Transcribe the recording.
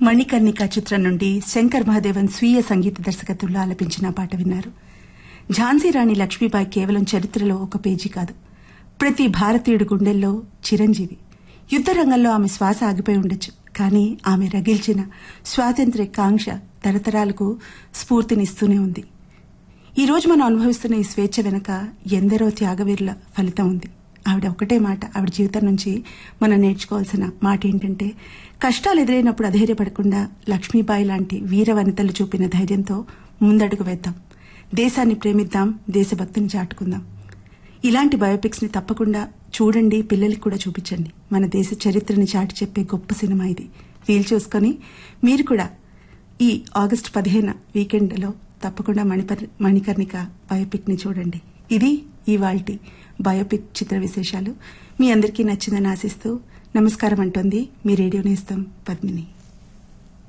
మణికర్ణిక చిత్రం నుండి శంకర్ మహాదేవన్ స్వీయ సంగీత దర్శకత్వంలో ఆలపించిన పాట విన్నారు ఝాన్సీ రాణి లక్ష్మీబాయి కేవలం చరిత్రలో ఒక పేజీ కాదు ప్రతి భారతీయుడి గుండెల్లో చిరంజీవి యుద్ద రంగంలో ఆమె శ్వాస ఆగిపోయి ఉండొచ్చు కానీ ఆమె రగిల్చిన స్వాతంత్ర్య కాంక్ష తరతరాలకు స్ఫూర్తినిస్తూనే ఉంది ఈ రోజు మనం అనుభవిస్తున్న ఈ స్వేచ్ఛ వెనుక ఎందరో త్యాగవీరుల ఫలితం ఉంది ఆవిడ ఒకటే మాట ఆవిడ జీవితం నుంచి మనం నేర్చుకోవాల్సిన మాట ఏంటంటే కష్టాలు ఎదురైనప్పుడు అధైర్యపడకుండా లక్ష్మీబాయి లాంటి వీర వనితలు చూపిన ధైర్యంతో ముందడుగు వేద్దాం దేశాన్ని ప్రేమిద్దాం దేశభక్తిని చాటుకుందాం ఇలాంటి బయోపిక్స్ ని తప్పకుండా చూడండి పిల్లలకి కూడా చూపించండి మన దేశ చరిత్రని చాటి చెప్పే గొప్ప సినిమా ఇది వీలు చూసుకొని మీరు కూడా ఈ ఆగస్టు పదిహేను వీకెండ్ లో తప్పకుండా మణిపర్ మణికర్ణిక బయోపిక్ ని చూడండి ఇది ఇవాల్టి బయోపిక్ చిత్ర విశేషాలు మీ అందరికీ నచ్చిందని ఆశిస్తూ నమస్కారం అంటోంది మీ రేడియో నేస్తం పద్మిని